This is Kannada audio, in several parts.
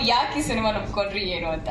ಯಾಕೆ ಈ ಸಿನಿಮಾ ನಂಬ್ಕೊಂಡ್ರಿ ಏನು ಅಂತ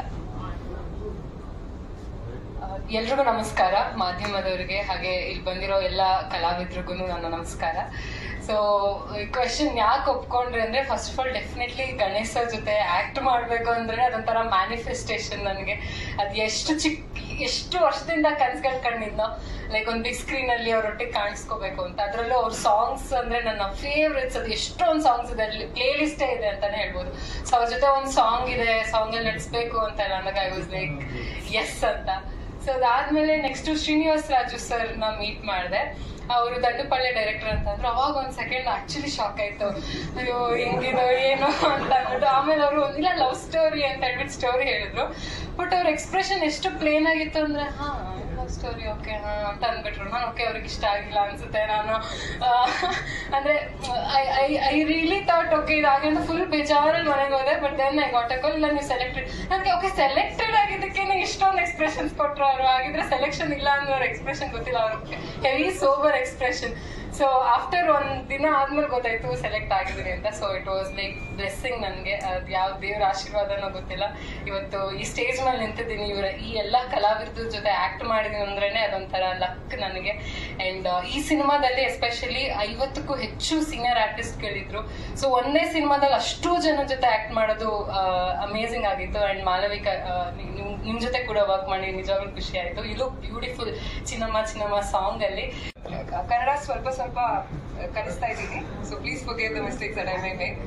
ಎಲ್ರಿಗೂ ನಮಸ್ಕಾರ ಮಾಧ್ಯಮದವರಿಗೆ ಹಾಗೆ ಇಲ್ಲಿ ಬಂದಿರೋ ಎಲ್ಲ ಕಲಾವಿದ್ರಿಗೂ ನನ್ನ ನಮಸ್ಕಾರ ಸೊ ಕ್ವೆಶನ್ ಯಾಕೆ ಒಪ್ಕೊಂಡ್ರಿ ಅಂದ್ರೆ first of all definitely Ganesh sir ಜೊತೆ ಆಕ್ಟ್ ಮಾಡ್ಬೇಕು ಅಂದ್ರೆ ಅದೊಂಥರ ಮ್ಯಾನಿಫೆಸ್ಟೇಷನ್ ನನಗೆ ಅದು ಎಷ್ಟು ಚಿಕ್ಕ ಎಷ್ಟು ವರ್ಷದಿಂದ ಕನ್ಸ್ಗಳು ಕಂಡಿದ್ನೋ ಲೈಕ್ ಒಂದು ಬಿಗ್ ಸ್ಕ್ರೀನ್ ಅಲ್ಲಿ ಅವರೊಟ್ಟಿಗೆ ಕಾಣಿಸ್ಕೋಬೇಕು ಅಂತ ಅದರಲ್ಲೂ ಅವ್ರ ಸಾಂಗ್ಸ್ ಅಂದ್ರೆ ನನ್ನ ಫೇವ್ರೆಟ್ಸ್ ಅದು ಎಷ್ಟೊಂದು ಸಾಂಗ್ಸ್ ಇದೆ ಅಲ್ಲಿ ಪ್ಲೇ ಲಿಸ್ಟೇ ಇದೆ ಅಂತಾನೆ ಹೇಳ್ಬೋದು ಸೊ ಅವ್ರ ಜೊತೆ ಒಂದು ಸಾಂಗ್ ಇದೆ ಸಾಂಗ್ ಅಲ್ಲಿ ನಡ್ಸ್ಬೇಕು ಅಂತ ನನಗೆ ಐ ವಾಸ್ ಲೈಕ್ ಎಸ್ ಅಂತ ಸೊ ಅದಾದ್ಮೇಲೆ ನೆಕ್ಸ್ಟ್ ಶ್ರೀನಿವಾಸ್ ರಾಜು ಸರ್ ನ ಮೀಟ್ ಮಾಡಿದೆ ಅವರು ದಂಡುಪಳ್ಳಿ ಡೈರೆಕ್ಟರ್ ಅಂತ ಅಂದ್ರು ಅವಾಗ ಒಂದ್ ಸೆಕೆಂಡ್ ಆಕ್ಚುಲಿ ಶಾಕ್ ಆಯ್ತು ಅಯ್ಯೋ ಹೆಂಗಿದೋ ಏನು ಅಂತ ಅಂದ್ಬಿಟ್ಟು ಆಮೇಲೆ ಅವರು ಇಲ್ಲ ಲವ್ ಸ್ಟೋರಿ ಅಂತ ಹೇಳ್ಬಿಟ್ಟು ಸ್ಟೋರಿ ಹೇಳಿದ್ರು ಬಟ್ ಅವ್ರ ಎಕ್ಸ್ಪ್ರೆಷನ್ ಎಷ್ಟು ಪ್ಲೇನ್ ಆಗಿತ್ತು ಅಂದ್ರೆ ಹಾ ಲವ್ ಸ್ಟೋರಿ ಓಕೆ ಹಾ ಅಂತ ಅಂದ್ಬಿಟ್ರು ನಾನು ಓಕೆ ಅವ್ರಿಗೆ ಇಷ್ಟ ಆಗಿಲ್ಲ ಅನ್ಸುತ್ತೆ ನಾನು ಆ, ಅಂದ್ರೆ I I I really thought okay ಇದಾಗಿ ಅಂತ ಫುಲ್ ಬೇಜಾರಲ್ಲಿ ಮನೆಗೆ ಹೋದೆ ಬಟ್ ದೆನ್ ಐ ಗಾಟ್ ಅಕಲ್ ಇಲ್ಲ ನೀವು ಸೆಲೆಕ್ಟೆಡ್ ನನಗೆ ಓಕೆ ಸೆಲೆಕ್ಟೆಡ್ ಆಗಿದ್ದಕ್ಕೆ ಇಷ್ಟೊಂದು ಎಕ್ಸ್ಪ್ರೆಷನ್ಸ್ ಕೊಟ್ಟರು ಅವರು ಆಗಿದ್ರೆ ಸೆಲೆಕ್ಷನ್ ಇಲ್ಲ ಅನ್ನೋ ಅವ್ರ ಎಕ್ಸ್ಪ್ರೆಷನ್ ಗೊತ್ತಿಲ್ಲ ಅವ್ರ heavy sober expression so after ಒಂದ್ ದಿನ ಆದ್ಮೇಲೆ ಗೊತ್ತಾಯ್ತು ಸೆಲೆಕ್ಟ್ ಆಗಿದ್ದೀನಿ ಅಂತ so it was like blessing ನನಗೆ ಅದು ಯಾವ ದೇವ್ರ ಆಶೀರ್ವಾದನೋ ಗೊತ್ತಿಲ್ಲ ಇವತ್ತು ಈ ಸ್ಟೇಜ್ ಮೇಲೆ ನಿಂತಿದ್ದೀನಿ ಇವರ ಈ ಎಲ್ಲಾ ಕಲಾವಿದ್ರ ಜೊತೆ ಆಕ್ಟ್ ಮಾಡಿದೀನಿ ಅಂದ್ರೇನೆ ಅದೊಂಥರ ಲಕ್ ನನಗೆ ಅಂಡ್ ಈ ಸಿನಿಮಾದಲ್ಲಿ ಎಸ್ಪೆಷಲಿ ಐವತ್ತಕ್ಕೂ ಹೆಚ್ಚು ಸೀನಿಯರ್ ಆರ್ಟಿಸ್ಟ್ ಗಳಿದ್ರು ಸೊ ಒಂದೇ ಸಿನಿಮಾದಲ್ಲಿ ಅಷ್ಟು ಜನ ಜೊತೆ ಆಕ್ಟ್ ಮಾಡೋದು ಅಮೇಸಿಂಗ್ ಆಗಿತ್ತು ಅಂಡ್ ಮಾಲವಿಕ ಆ, ನಿಮ್- ನಿಮ್- ನಿಮ್ ಜೊತೆ ಕೂಡ ವರ್ಕ್ ಮಾಡಿ ನಿಜವಾಗ್ಲೂ ಖುಷಿ ಆಯ್ತು ಇದು ಬ್ಯೂಟಿಫುಲ್ ಚಿನ್ನಮ್ಮ ಚಿನ್ನಮ್ಮ ಸಾಂಗ್ ಅಲ್ಲಿ ಕನ್ನಡ ಸ್ವಲ್ಪ ಸ್ವಲ್ಪ ಕಲಿಸ್ತಾ ಇದ್ದೀನಿ so please forgive the mistakes that I may make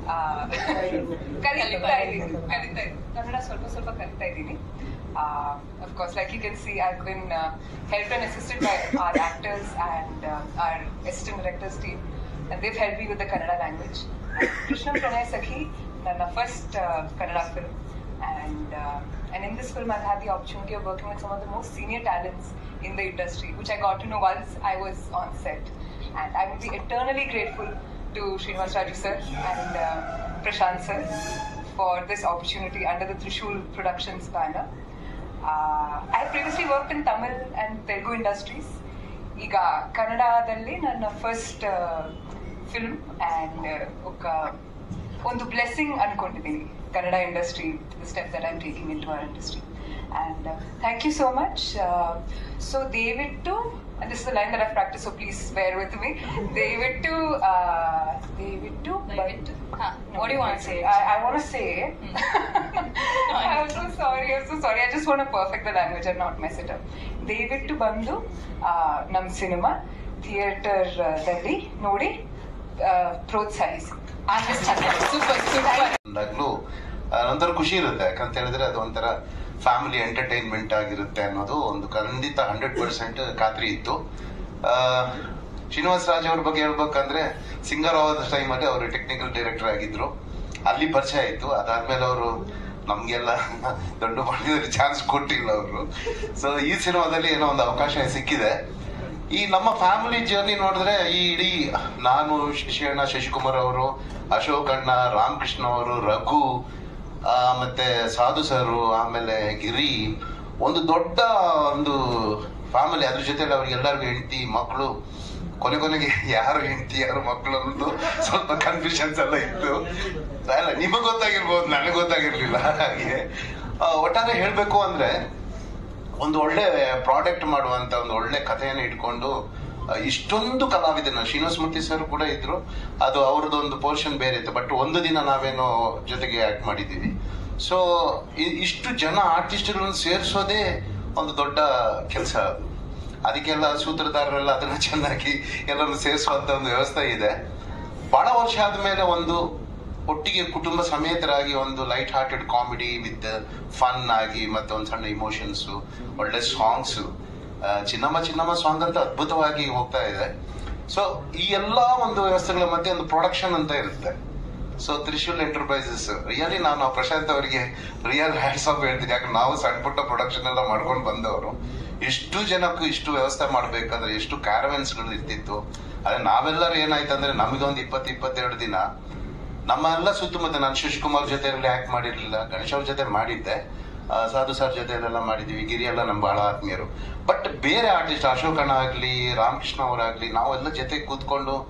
ಕಲಿತಾ ಇದ್ದೀನಿ ಕಲಿತಾ ಇದ್ದೀನಿ ಕನ್ನಡ ಸ್ವಲ್ಪ ಸ್ವಲ್ಪ ಕಲಿತಾ ಇದ್ದೀನಿ of course like you can see I been help and assisted by our actors and our assistant directors team and they've helped me with the Kannada language. Krishna Pranay Sakhi, ನನ್ನ first uh, Kannada film, and uh, and in this film I've had the opportunity of working with some of the most senior talents in the industry, which I got to know once I was on set, and I will be eternally grateful to Srinivas Raju sir and uh, Prashant sir for this opportunity under the Trishul Productions banner. Uh, I have previously worked in Tamil and Telugu industries. ಈಗ ಕನ್ನಡದಲ್ಲಿ ನನ್ನ ಫಸ್ಟ್ ಫಿಲ್ಮ್ ಆ್ಯಂಡ್ ఒక ಒಂದು ಬ್ಲೆಸ್ಸಿಂಗ್ ಅನ್ಕೊಂಡಿದ್ದೀನಿ Kannada industry step that I'm taking into our industry and thank you so much so ದಯವಿಟ್ಟು and this is a line that I've practiced, so please bear with me. ದಯವಿಟ್ಟು uh, ದಯವಿಟ್ಟು ದಯವಿಟ್ಟು? ಹಾ. What do you want to say? I, I want to say. I'm so sorry. I'm so sorry. I just want to perfect the language and not mess it up. ದಯವಿಟ್ಟು ಬಂದು ಆ, ನಮ್ಮ ಸಿನಿಮಾ ಥಿಯೇಟರ್ ದಲ್ಲಿ ನೋಡಿ ಆ, ಪ್ರೋತ್ಸಾಹಿಸಿ ಸೂಪರ್ ಸೂಪರ್ ಅಂದಾಗ್ಲೂ ಆ, ಒಂಥರ ಖುಷಿ ಇರುತ್ತೆ ಯಾಕಂತ ಹೇಳಿದ್ರೆ ಅದು ಒಂಥರ ಫ್ಯಾಮಿಲಿ ಎಂಟರ್ಟೈನ್ಮೆಂಟ್ ಆಗಿರುತ್ತೆ ಅನ್ನೋದು ಒಂದು ಖಂಡಿತ ಹಂಡ್ರೆಡ್ ಪರ್ಸೆಂಟ್ ಖಾತ್ರಿ ಇತ್ತು ಆ, ಶ್ರೀನಿವಾಸ್ ರಾಜ್ ಅವ್ರ ಬಗ್ಗೆ ಹೇಳ್ಬೇಕಂದ್ರೆ ಸಿಂಗರ್ ಆದ ಟೈಮಲ್ಲಿ ಅವರು ಟೆಕ್ನಿಕಲ್ ಡೈರೆಕ್ಟರ್ ಆಗಿದ್ರು ಅಲ್ಲಿ ಪರಿಚಯ ಆಯ್ತು ಅದಾದ್ಮೇಲೆ ಅವರು ನಮ್ಗೆಲ್ಲ ದೊಡ್ಡ ಮಾಡಿದ್ರೆ ಚಾನ್ಸ್ ಕೊಟ್ಟಿಲ್ಲ ಅವರು ಸೊ ಈ ಸಿನಿಮಾದಲ್ಲಿ ಏನೋ ಒಂದು ಅವಕಾಶ ಸಿಕ್ಕಿದೆ ಈ ನಮ್ಮ ಫ್ಯಾಮಿಲಿ ಜರ್ನಿ ನೋಡಿದ್ರೆ ಈ ಇಡೀ ನಾನು ಶಿಶಿಯಣ್ಣ ಶಶಿಕುಮಾರ್ ಅವರು ಅಶೋಕ್ ಅಣ್ಣ ರಾಮಕೃಷ್ಣ ಅವರು ರಘು ಆ, ಮತ್ತೆ ಸಾಧು ಸರು ಆಮೇಲೆ ಗಿರಿ ಒಂದು ದೊಡ್ಡ ಒಂದು ಫ್ಯಾಮಿಲಿ ಅದ್ರ ಜೊತೆ ಅವ್ರಿಗೆಲ್ಲರಿಗೂ ಹೆಂಡತಿ ಮಕ್ಕಳು ಕೊನೆ ಕೊನೆಗೆ ಯಾರು ಹೆಂಡತಿ ಯಾರು ಮಕ್ಕಳು ಅನ್ನೋದು ಸ್ವಲ್ಪ ಕನ್ಫ್ಯೂಷನ್ಸ್ ಎಲ್ಲ ಇತ್ತು ಅಲ್ಲ ನಿಮಗ್ ಗೊತ್ತಾಗಿರ್ಬೋದು ನನಗೆ ಗೊತ್ತಾಗಿರ್ಲಿಲ್ಲ ಹಾಗೆ ಆ, ಒಟ್ಟಾರೆ ಹೇಳ್ಬೇಕು ಅಂದ್ರೆ ಒಂದು ಒಳ್ಳೆ ಪ್ರಾಡಕ್ಟ್ ಮಾಡುವಂತ ಒಂದು ಒಳ್ಳೆ ಕಥೆಯನ್ನು ಇಟ್ಕೊಂಡು ಆ, ಇಷ್ಟೊಂದು ಕಲಾವಿದನ ಶ್ರೀನಿವಾಸ ಮೂರ್ತಿ ಸರ್ ಕೂಡ ಇದ್ರು ಅದು ಅವ್ರದ್ದು ಒಂದು ಪೋರ್ಷನ್ ಬೇರೆ ಇತ್ತು ಬಟ್ ಒಂದು ದಿನ ನಾವೇನೋ ಜೊತೆಗೆ ಆಕ್ಟ್ ಮಾಡಿದ್ದೀವಿ ಸೊ ಇಷ್ಟು ಜನ ಆರ್ಟಿಸ್ಟ್ಗಳನ್ನು ಸೇರಿಸೋದೇ ಒಂದು ದೊಡ್ಡ ಕೆಲಸ ಅದು ಅದಕ್ಕೆಲ್ಲ ಸೂತ್ರಧಾರರೆಲ್ಲ ಅದನ್ನ ಚೆನ್ನಾಗಿ ಎಲ್ಲರನ್ನು ಸೇರಿಸುವಂತ ಒಂದು ವ್ಯವಸ್ಥೆ ಇದೆ ಬಹಳ ವರ್ಷ ಆದ್ಮೇಲೆ ಒಂದು ಒಟ್ಟಿಗೆ ಕುಟುಂಬ ಸಮೇತರಾಗಿ ಒಂದು light hearted comedy with fun ಆಗಿ ಮತ್ತೆ ಒಂದು ಸಣ್ಣ ಇಮೋಷನ್ಸ್ ಒಳ್ಳೆ ಸಾಂಗ್ಸ್ ಚಿನ್ನಮ್ಮ ಚಿನ್ನಮ್ಮ ಸಾಂಗ್ ಅಂತ ಅದ್ಭುತವಾಗಿ ಹೋಗ್ತಾ ಇದೆ ಸೊ ಈ ಎಲ್ಲಾ ಒಂದು ವ್ಯವಸ್ಥೆಗಳ ಮಧ್ಯೆ ಒಂದು ಪ್ರೊಡಕ್ಷನ್ ಅಂತ ಇರುತ್ತೆ ಸೊ ತ್ರಿಶೂಲ್ ಎಂಟರ್ಪ್ರೈಸಸ್ ರಿಯಲಿ ನಾನು ಪ್ರಶಾಂತ್ ಅವರಿಗೆ ರಿಯಲ್ ಹ್ಯಾಂಡ್ಸ್ ಆಫ್ ಹೇಳ್ತೀನಿ ಯಾಕಂದ್ರೆ ನಾವು ಸಣ್ಣ ಪುಟ್ಟ ಪ್ರೊಡಕ್ಷನ್ ಎಲ್ಲ ಮಾಡ್ಕೊಂಡು ಬಂದವರು ಇಷ್ಟು ಜನಕ್ಕೂ ಇಷ್ಟು ವ್ಯವಸ್ಥೆ ಮಾಡ್ಬೇಕಾದ್ರೆ ಎಷ್ಟು ಕ್ಯಾರವೆನ್ಸ್ ಗಳು ಇರ್ತಿತ್ತು ಅದೇ ನಾವೆಲ್ಲರೂ ಏನಾಯ್ತಂದ್ರೆ ನಮಗೊಂದು ಇಪ್ಪತ್ತು ಇಪ್ಪತ್ತೆರಡು ದಿನ ನಮ್ಮ ಎಲ್ಲ ಸುತ್ತಮುತ್ತ ನಾನು ಶಿವಕುಮಾರ್ ಜೊತೆ ಆಕ್ಟ್ ಮಾಡಿರ್ಲಿಲ್ಲ ಗಣೇಶ್ ಅವ್ರ ಜೊತೆ ಮಾಡಿದ್ದೆ ಆ, ಸಾಧು ಸರ್ ಜೊತೆ ಎಲ್ಲ ಮಾಡಿದ್ವಿ ಗಿರಿ ಎಲ್ಲ ನಮ್ ಬಹಳ ಆತ್ಮೀಯರು ಬಟ್ ಬೇರೆ ಆರ್ಟಿಸ್ಟ್ ಅಶೋಕ್ ಅಣ್ಣ ಆಗ್ಲಿ ರಾಮಕೃಷ್ಣ ಅವರಾಗ್ಲಿ ನಾವೆಲ್ಲ ಜೊತೆ ಕೂತ್ಕೊಂಡು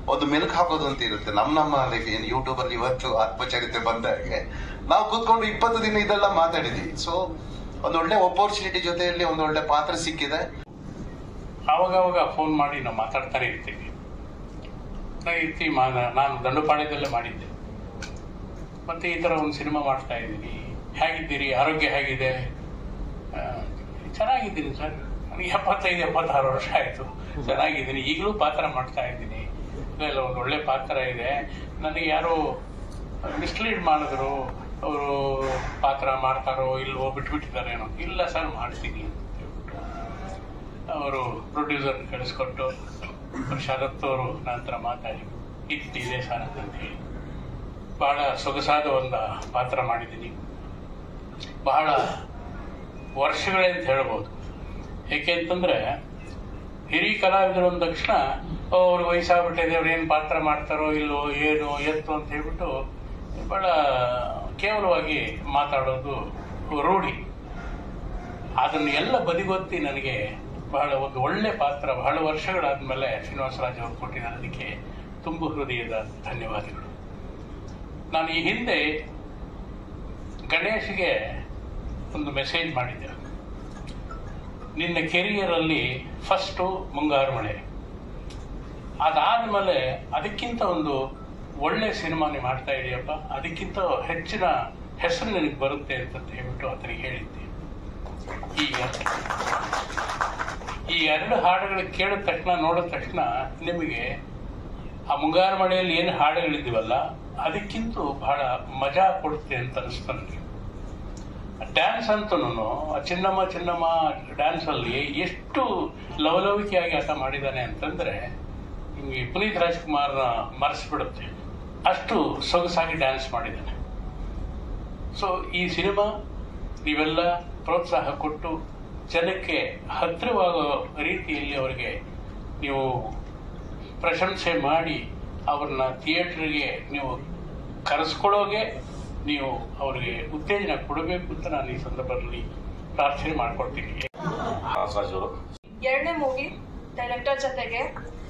ಒಂದು ಮೆಲುಕು ಹಾಕೋದು ಅಂತ ಇರುತ್ತೆ ನಮ್ಮ ನಮ್ಮ ಲೈಫ್ ಏನು ಯೂಟ್ಯೂಬ್ ಅಲ್ಲಿ ಇವತ್ತು ಆತ್ಮಚರಿತ್ರೆ ಬಂದಾಗೆ ನಾವು ಕೂತ್ಕೊಂಡು ಇಪ್ಪತ್ತು ದಿನ ಇದೆಲ್ಲ ಮಾತಾಡಿದ್ವಿ ಸೊ ಒಂದು ಒಳ್ಳೆ ಅಪರ್ಚುನಿಟಿ ಜೊತೆಯಲ್ಲಿ ಒಂದು ಒಳ್ಳೆ ಪಾತ್ರ ಸಿಕ್ಕಿದೆ ಆವಾಗವಾಗ ಫೋನ್ ಮಾಡಿ ನಾವು ಮಾತಾಡ್ತಾನೆ ಇರ್ತೀವಿ ನಾ ಇರ್ತಿ ಮಾ- ನಾನು ದಂಡುಪಾಳ್ಯದಲ್ಲೇ ಮಾಡಿದ್ದೆ ಮತ್ತೆ ಈ ಥರ ಒಂದು ಸಿನಿಮಾ ಮಾಡ್ತಾ ಇದ್ದೀನಿ ಹೇಗಿದ್ದೀರಿ ಆರೋಗ್ಯ ಹೇಗಿದೆ ಆ, ಚೆನ್ನಾಗಿದ್ದೀನಿ ಸರ್ ನನಗೆ ಎಪ್ಪತ್ತೈದು ಎಪ್ಪತ್ತಾರು ವರ್ಷ ಆಯಿತು ಚೆನ್ನಾಗಿದ್ದೀನಿ ಈಗಲೂ ಪಾತ್ರ ಮಾಡ್ತಾ ಇದ್ದೀನಿ ಇದೆಲ್ಲ ಒಂದು ಒಳ್ಳೆ ಪಾತ್ರ ಇದೆ ನನಗೆ ಯಾರೋ ಮಿಸ್ಲೀಡ್ ಮಾಡಿದ್ರು ಅವರು ಪಾತ್ರ ಮಾಡ್ತಾರೋ ಇಲ್ವೋ ಬಿಟ್ಬಿಟ್ಟಿದ್ದಾರೇನೋ ಇಲ್ಲ ಸರ್ ಮಾಡ್ತೀನಿ ಅಂತ ಹೇಳ್ಬಿಟ್ಟು ಅವರು ಪ್ರೊಡ್ಯೂಸರ್ ಕಳಿಸ್ಕೊಟ್ಟು ಶರತ್ ಅವರು ನಂತರ ಮಾತಾಡಿ ಇಟ್ಟಿದೆ ಸರ್ ಅಂತ ಹೇಳಿ ಬಹಳ ಸೊಗಸಾದ ಒಂದು ಪಾತ್ರ ಮಾಡಿದ್ದೀನಿ ಬಹಳ ವರ್ಷಗಳೇ ಅಂತ ಹೇಳ್ಬೋದು ಏಕೆ ಅಂತಂದ್ರೆ ಹಿರಿಯ ಕಲಾವಿದರು ಅಂದ ತಕ್ಷಣ "ಓ, ಅವ್ರಿಗೆ ವಯಸ್ಸಾಗ್ಬಿಟ್ಟಿದೆ ಅವ್ರು ಏನು ಪಾತ್ರ ಮಾಡ್ತಾರೋ ಇಲ್ವೋ ಏನು ಎತ್ತು ಅಂತ ಹೇಳ್ಬಿಟ್ಟು ಬಹಳ ಕೇವಲವಾಗಿ ಮಾತಾಡೋದು ರೂಢಿ ಅದನ್ನು ಎಲ್ಲ ಬದಿಗೊತ್ತಿ ನನಗೆ ಬಹಳ ಒಂದು ಒಳ್ಳೆ ಪಾತ್ರ ಬಹಳ ವರ್ಷಗಳಾದ್ಮೇಲೆ ಶ್ರೀನಿವಾಸರಾಜ್ ಅವರು ಕೊಟ್ಟಿದ್ದಾರೆ ಅದಕ್ಕೆ ತುಂಬು ಹೃದಯದ ಧನ್ಯವಾದಗಳು ನಾನು ಈ ಹಿಂದೆ ಗಣೇಶ್ಗೆ ಒಂದು ಮೆಸೇಜ್ ಮಾಡಿದ್ದೆ ನಿನ್ನ ಕೆರಿಯರಲ್ಲಿ ಫಸ್ಟು ಮುಂಗಾರು ಮಳೆ ಅದಾದ್ಮೇಲೆ ಅದಕ್ಕಿಂತ ಒಂದು ಒಳ್ಳೆ ಸಿನಿಮಾ ನೀವು ಮಾಡ್ತಾ ಇದೆಯಪ್ಪ ಅದಕ್ಕಿಂತ ಹೆಚ್ಚಿನ ಹೆಸರು ನಿನಗೆ ಬರುತ್ತೆ ಅಂತ ಹೇಳ್ಬಿಟ್ಟು ಆತನಿಗೆ ಹೇಳಿದ್ದೆ ಈಗ ಈ ಎರಡು ಹಾಡುಗಳು ಕೇಳಿದ ತಕ್ಷಣ ನೋಡಿದ ತಕ್ಷಣ ನಿಮಗೆ ಆ ಮುಂಗಾರು ಮಳೆಯಲ್ಲಿ ಏನು ಹಾಡುಗಳಿದ್ದೀವಲ್ಲ ಅದಕ್ಕಿಂತ ಬಹಳ ಮಜಾ ಕೊಡುತ್ತೆ ಅಂತ ಅನಿಸ್ತು ನನಗೆ ಡ್ಯಾನ್ಸ್ ಅಂತೂ ಚಿನ್ನಮ್ಮ ಚಿನ್ನಮ್ಮ ಡ್ಯಾನ್ಸ್ ಅಲ್ಲಿ ಎಷ್ಟು ಲವಲವಿಕೆಯಾಗಿ ಆತ ಮಾಡಿದ್ದಾನೆ ಅಂತಂದ್ರೆ ನಿಮಗೆ ಪುನೀತ್ ರಾಜ್ಕುಮಾರ್ ಮರೆಸ್ಬಿಡುತ್ತೆ ಅಷ್ಟು ಸೊಗಸಾಗಿ ಡ್ಯಾನ್ಸ್ ಮಾಡಿದ್ದಾನೆ ಸೊ ಈ ಸಿನಿಮಾ ನೀವೆಲ್ಲ ಪ್ರೋತ್ಸಾಹ ಕೊಟ್ಟು ಜನಕ್ಕೆ ಹತ್ತಿರವಾಗೋ ರೀತಿಯಲ್ಲಿ ಅವರಿಗೆ ನೀವು ಪ್ರಶಂಸೆ ಮಾಡಿ ಅವ್ರನ್ನ ಥಿಯೇಟರ್ಗೆ ನೀವು ಕರೆಸ್ಕೊಳ್ಳೋಗೆ ನೀವು ಅವರಿಗೆ ಉತ್ತೇಜನ ಕೊಡಬೇಕು ಅಂತ ನಾನು ಈ ಸಂದರ್ಭದಲ್ಲಿ ಪ್ರಾರ್ಥನೆ ಮಾಡ್ಕೊಳ್ತೀನಿ ರಾಜ್ ಅವರು ಎರಡನೇ ಮೂವಿ ಡೈರೆಕ್ಟರ್ ಜೊತೆಗೆ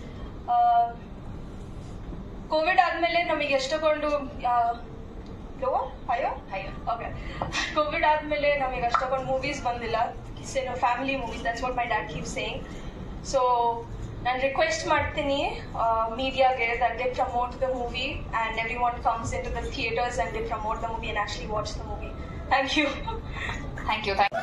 ಕೋವಿಡ್ ಆದ್ಮೇಲೆ ನಮಗೆ ಎಷ್ಟೊಂದು ಲೋ ಅಯ್ಯೋ ಅಯ್ಯೋ. ಓಕೆ ಕೋವಿಡ್ ಆದ್ಮೇಲೆ ನಮಗೆ ಅಷ್ಟೊಂದು ಮೂವೀಸ್ ಬಂದಿಲ್ಲ family movies that's what my dad keep saying so ನಾನು ರಿಕ್ವೆಸ್ಟ್ ಮಾಡ್ತೀನಿ ಮೀಡಿಯಾಗೆ that they promote the movie and everyone comes into the theatres and they promote the movie and actually watch the movie thank you thank you thank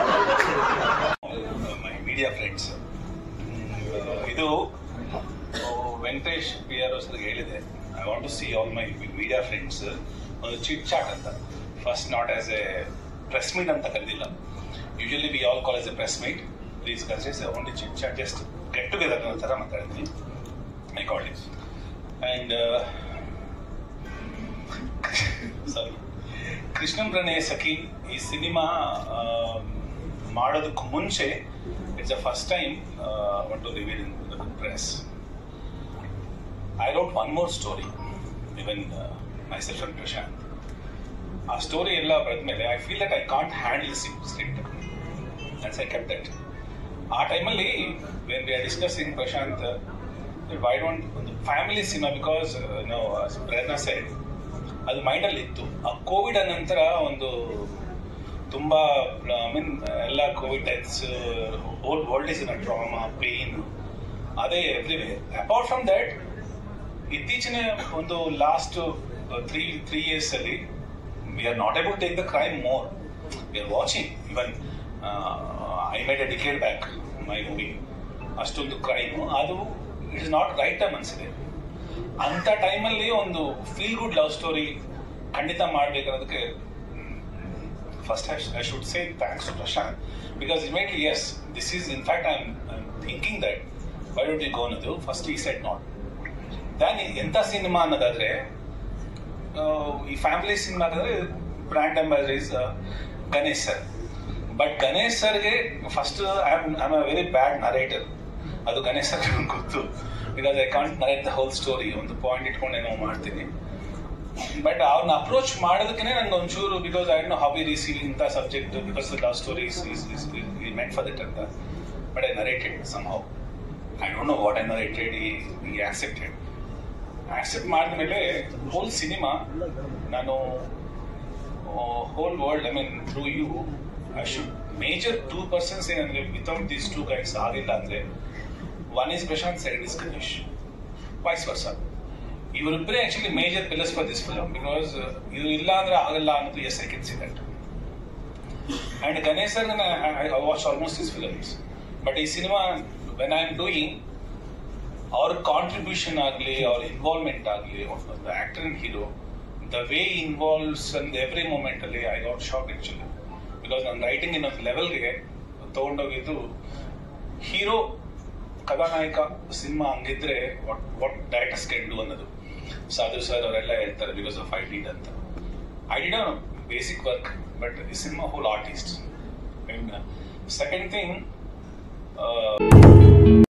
my media friends ಇದು ವೆಂಕಟೇಶ್ ಪಿ ಆರ್ ಹೇಳಿದೆ I want to see all my media friends ಒಂದು ಚಿಟ್ ಚಾಟ್ ಅಂತ first not as a press meet ಅಂತ ಕರೆದಿಲ್ಲ usually we all call as a press meet please consist only chit chat just get together ಅನ್ನೋ ಥರ ಮಾತಾಡಿದ್ವಿ I call it and sorry Krishnan Pranaya Sakhi ಈ ಸಿನಿಮಾ ಮಾಡೋದಕ್ಕೂ ಮುಂಚೆ it's a first time want to reveal in press I wrote one more story even myself and Prashanth ಆ ಸ್ಟೋರಿ ಎಲ್ಲ ಬರೆದ್ಮೇಲೆ I feel that I can't handle script that's I kept that ಆ ಟೈಮಲ್ಲಿ when we are discussing Prashanth why don't ಒಂದು ಫ್ಯಾಮಿಲಿ ಸಿನಿಮಾ ಬಿಕಾಸ್ ನಾವು ಪ್ರೇರಣಾ ಸೈಡ್ ಅದು ಮೈಂಡಲ್ಲಿ ಇತ್ತು ಆ ಕೋವಿಡ್ ನಂತರ ಒಂದು ತುಂಬಾ ಐ ಮೀನ್ ಎಲ್ಲ Covid times old old is in trauma pain ಅದೇ ಎವ್ರಿವೇರ್ ಅಪಾರ್ಟ್ ಫ್ರಮ್ ದಟ್ ಇತ್ತೀಚಿನ ಒಂದು ಲಾಸ್ಟ್ ತ್ರೀ ತ್ರೀ ಇಯರ್ಸ್ ಅಲ್ಲಿ we are not able take the crime more we are watching even I made a decade back my movie ಅಷ್ಟೊಂದು ಕ್ರೈಮ್ ಅದು it is not right time ಅನ್ಸಿದೆ ಅಂತ ಟೈಮಲ್ಲಿ ಒಂದು ಫೀಲ್ ಗುಡ್ ಲವ್ ಸ್ಟೋರಿ ಖಂಡಿತ ಮಾಡ್ಬೇಕನ್ನೋದಕ್ಕೆ first I should say thanks to Prashanth because immediately S this is in fact I am thinking that why don't you go ಅನ್ನೋದು ಫಸ್ಟ್ ಈ ಸೆಟ್ ನಾಟ್ ದನ್ ಎಂಥ ಸಿನಿಮಾ ಅನ್ನೋದಾದ್ರೆ ಆ, ಈ ಫ್ಯಾಮಿಲಿ ಸಿನಿಮಾ ಅಂದ್ರೆ brand ambassador is Ganesh sir but Ganesh ಸರ್ಗೆ first I am I am a very bad narrator ಅದು ಗಣೇಶ್ ಸರ್ ಗೊತ್ತು because I can't narrate the whole story ಒಂದು ಪಾಯಿಂಟ್ ಇಟ್ಕೊಂಡು ಏನೋ ಮಾಡ್ತೀನಿ ಬಟ್ ಅವ್ರನ್ನ ಅಪ್ರೋಚ್ ಮಾಡೋದಕ್ಕೆ ನಂಗೆ ಒಂಚೂರು because I know how we receive ಇಂಥ subject because love story is meant for that ಅಂತ but I narrated somehow I don't know what I narrated ಈ ಆಕ್ಸೆಪ್ಟೆಡ್ ಆಕ್ಸೆಪ್ಟ್ ಮಾಡಿದ್ಮೇಲೆ ಹೋಲ್ ಸಿನಿಮಾ ನಾನು whole world I mean through you I should major two persons ಏನಂದ್ರೆ ವಿತೌಟ್ ದೀಸ್ ಟೂ ಗೈಡ್ಸ್ ಆಗಿಲ್ಲ ಅಂದ್ರೆ one is Prashanth second is Ganesh vice versa ಇವರಿಬ್ಬರೇ actually major pillars for this film because ಇದು ಇಲ್ಲ ಅಂದ್ರೆ ಆಗಲ್ಲ ಅನ್ನೋದು yes I can see that and Ganesh sir I watch almost his films but ಈ cinema when I am doing ಅವ್ರ ಕಾಂಟ್ರಿಬ್ಯೂಷನ್ ಆಗಲಿ ಅವ್ರ ಇನ್ವಾಲ್ವ್ಮೆಂಟ್ ಆಗಲಿ ಒಂದು actor and hero the way involves and every moment ಅಲ್ಲಿ I got shock actually because ನನ್ನ ರೈಟಿಂಗ್ ಇನ್ನೊಂದು ಲೆವೆಲ್ಗೆ ತಗೊಂಡೋಗಿದ್ದು ಹೀರೋ ಕಥಾನಾಯಕ ಸಿನಿಮಾ ಹಂಗಿದ್ರೆ what what directors can do ಅನ್ನೋದು ಸಾಧು ಸರ್ ಅವರೆಲ್ಲ ಹೇಳ್ತಾರೆ ಬಿಕಾಸ್ ಆಫ್ ಐ ಡಿಡ್ ಅಂತ I did basic work but ಈ cinema whole artist second thing